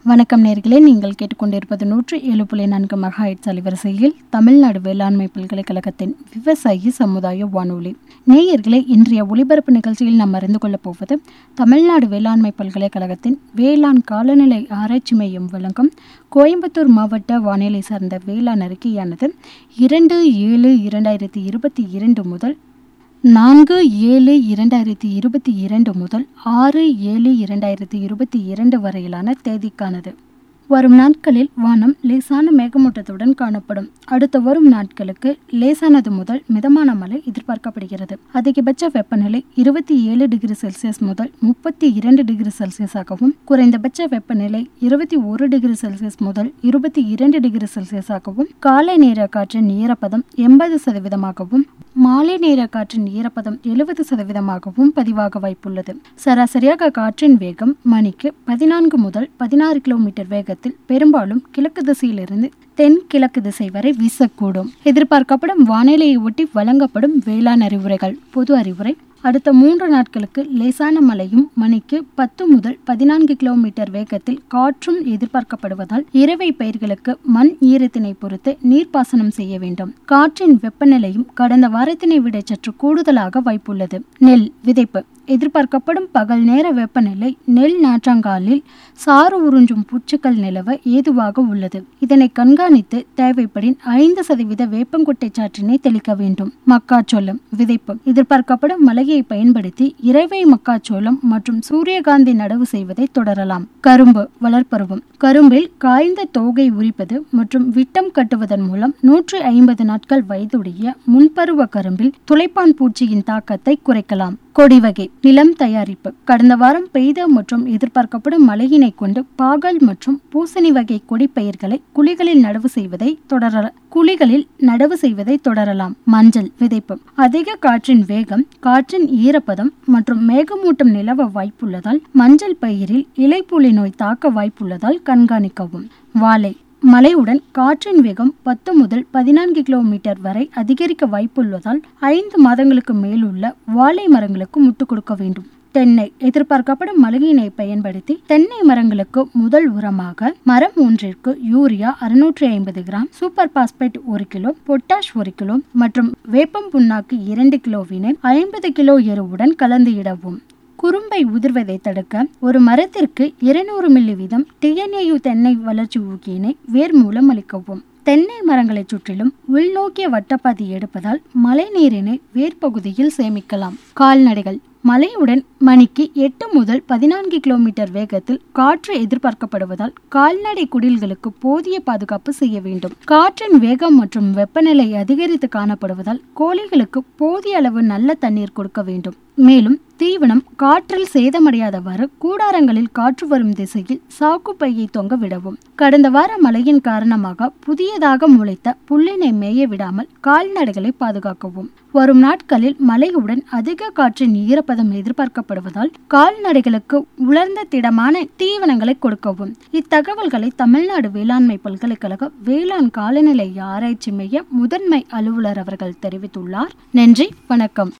வணக்கம் நேர்களே நீங்கள் கேட்டுக்கொண்டிருப்பது நூற்று ஏழு புள்ளி நான்கு மெகாஹெட்ஸ் அலைவரிசையில் தமிழ்நாடு வேளாண்மை பல்கலைக்கழகத்தின் விவசாயி சமுதாய வானொலி நேயர்களே இன்றைய ஒளிபரப்பு நிகழ்ச்சியில் நாம் அறிந்து கொள்ளப் போவது தமிழ்நாடு வேளாண்மை பல்கலைக்கழகத்தின் வேளாண் காலநிலை ஆராய்ச்சி மையம் வழங்கும் கோயம்புத்தூர் மாவட்ட வானிலை சார்ந்த வேளாண் அறிக்கையானது இரண்டு ஏழு இரண்டாயிரத்தி இருபத்தி இரண்டு முதல் நான்கு ஏழு இரண்டாயிரத்தி இருபத்தி இரண்டு முதல் ஆறு ஏழு இரண்டாயிரத்தி இருபத்தி இரண்டு வரையிலான தேதிக்கானது வரும் நாட்களில் வானம் லேசான மேகமூட்டத்துடன் காணப்படும் அடுத்த வரும் நாட்களுக்கு லேசானது முதல் மிதமான மழை எதிர்பார்க்கப்படுகிறது அதிகபட்ச வெப்பநிலை இருபத்தி ஏழு டிகிரி செல்சியஸ் முதல் முப்பத்தி இரண்டு டிகிரி செல்சியஸாகவும் குறைந்தபட்ச வெப்பநிலை இருபத்தி ஒரு டிகிரி செல்சியஸ் முதல் இருபத்தி இரண்டு டிகிரி செல்சியஸாகவும் காலை நேர காற்றின் ஈரப்பதம் எண்பது சதவீதமாகவும் மாலை நேர காற்றின் ஈரப்பதம் எழுபது சதவீதமாகவும் பதிவாக வாய்ப்புள்ளது சராசரியாக காற்றின் வேகம் மணிக்கு பதினான்கு முதல் பதினாறு கிலோமீட்டர் வேகத்தில் பெரும்பாலும் கிழக்கு திசையிலிருந்து தென் கிழக்கு திசை வரை வீசக்கூடும் எதிர்பார்க்கப்படும் வானிலையை ஒட்டி வழங்கப்படும் வேளாண் அறிவுரைகள் பொது அறிவுரை அடுத்த மூன்று நாட்களுக்கு லேசான மழையும் மணிக்கு பத்து முதல் பதினான்கு கிலோமீட்டர் வேகத்தில் காற்றும் எதிர்பார்க்கப்படுவதால் இரவை பயிர்களுக்கு மண் ஈரத்தினை பொறுத்து நீர்ப்பாசனம் செய்ய வேண்டும் காற்றின் வெப்பநிலையும் கடந்த வாரத்தினை விட சற்று கூடுதலாக வாய்ப்புள்ளது நெல் விதைப்பு எதிர்பார்க்கப்படும் பகல் நேர வெப்பநிலை நெல் நாற்றங்காலில் சாறு உறிஞ்சும் பூச்சுக்கள் நிலவ ஏதுவாக உள்ளது இதனை கண்காணித்து தேவைப்படின் ஐந்து சதவீத வேப்பங்குட்டை சாற்றினை தெளிக்க வேண்டும் மக்காச்சோளம் விதைப்பு எதிர்பார்க்கப்படும் மழையை பயன்படுத்தி இறைவை மக்காச்சோளம் மற்றும் சூரியகாந்தி நடவு செய்வதை தொடரலாம் கரும்பு வளர்ப்பருவம் கரும்பில் காய்ந்த தோகை உரிப்பது மற்றும் விட்டம் கட்டுவதன் மூலம் நூற்று ஐம்பது நாட்கள் வயதுடைய முன்பருவ கரும்பில் துளைப்பான் பூச்சியின் தாக்கத்தை குறைக்கலாம் கொடி வகை நிலம் தயாரிப்பு கடந்த வாரம் பெய்த மற்றும் எதிர்பார்க்கப்படும் மழையினை கொண்டு பாகல் மற்றும் பூசணி வகை கொடி பயிர்களை குழிகளில் நடவு செய்வதை தொடர குழிகளில் நடவு செய்வதை தொடரலாம் மஞ்சள் விதைப்பு அதிக காற்றின் வேகம் காற்றின் ஈரப்பதம் மற்றும் மேகமூட்டம் நிலவ வாய்ப்புள்ளதால் மஞ்சள் பயிரில் இலைப்புலி நோய் தாக்க வாய்ப்புள்ளதால் கண்காணிக்கவும் வாழை மழையுடன் காற்றின் வேகம் பத்து முதல் பதினான்கு கிலோமீட்டர் வரை அதிகரிக்க வாய்ப்புள்ளதால் ஐந்து மாதங்களுக்கு மேலுள்ள வாழை மரங்களுக்கு முட்டு கொடுக்க வேண்டும் தென்னை எதிர்பார்க்கப்படும் மழையினை பயன்படுத்தி தென்னை மரங்களுக்கு முதல் உரமாக மரம் ஒன்றிற்கு யூரியா அறுநூற்றி ஐம்பது கிராம் சூப்பர் பாஸ்பேட் ஒரு கிலோ பொட்டாஷ் ஒரு கிலோ மற்றும் வேப்பம் புண்ணாக்கு இரண்டு கிலோவினை ஐம்பது கிலோ எருவுடன் கலந்து இடவும் குறும்பை உதிர்வதை தடுக்க ஒரு மரத்திற்கு இருநூறு மில்லி வீதம் டிஎன்ஏயு தென்னை வளர்ச்சி ஊக்கியினை வேர் மூலம் அளிக்கவும் தென்னை மரங்களை சுற்றிலும் உள்நோக்கிய வட்டப்பாதை எடுப்பதால் மழை நீரினை வேர்பகுதியில் சேமிக்கலாம் கால்நடைகள் மழையுடன் மணிக்கு எட்டு முதல் பதினான்கு கிலோமீட்டர் வேகத்தில் காற்று எதிர்பார்க்கப்படுவதால் கால்நடை குடில்களுக்கு போதிய பாதுகாப்பு செய்ய வேண்டும் காற்றின் வேகம் மற்றும் வெப்பநிலை அதிகரித்து காணப்படுவதால் கோழிகளுக்கு போதிய அளவு நல்ல தண்ணீர் கொடுக்க வேண்டும் மேலும் தீவனம் காற்றில் சேதமடையாதவாறு கூடாரங்களில் காற்று வரும் திசையில் சாக்கு பையை தொங்க விடவும் கடந்த வார மழையின் காரணமாக புதியதாக முளைத்த புல்லினை மேய விடாமல் கால்நடைகளை பாதுகாக்கவும் வரும் நாட்களில் மழையுடன் அதிக காற்றின் ஈரப்பதம் எதிர்பார்க்கப்படுவதால் கால்நடைகளுக்கு உலர்ந்த திடமான தீவனங்களை கொடுக்கவும் இத்தகவல்களை தமிழ்நாடு வேளாண்மை பல்கலைக்கழக வேளாண் காலநிலை ஆராய்ச்சி மைய முதன்மை அலுவலர் அவர்கள் தெரிவித்துள்ளார் நன்றி வணக்கம்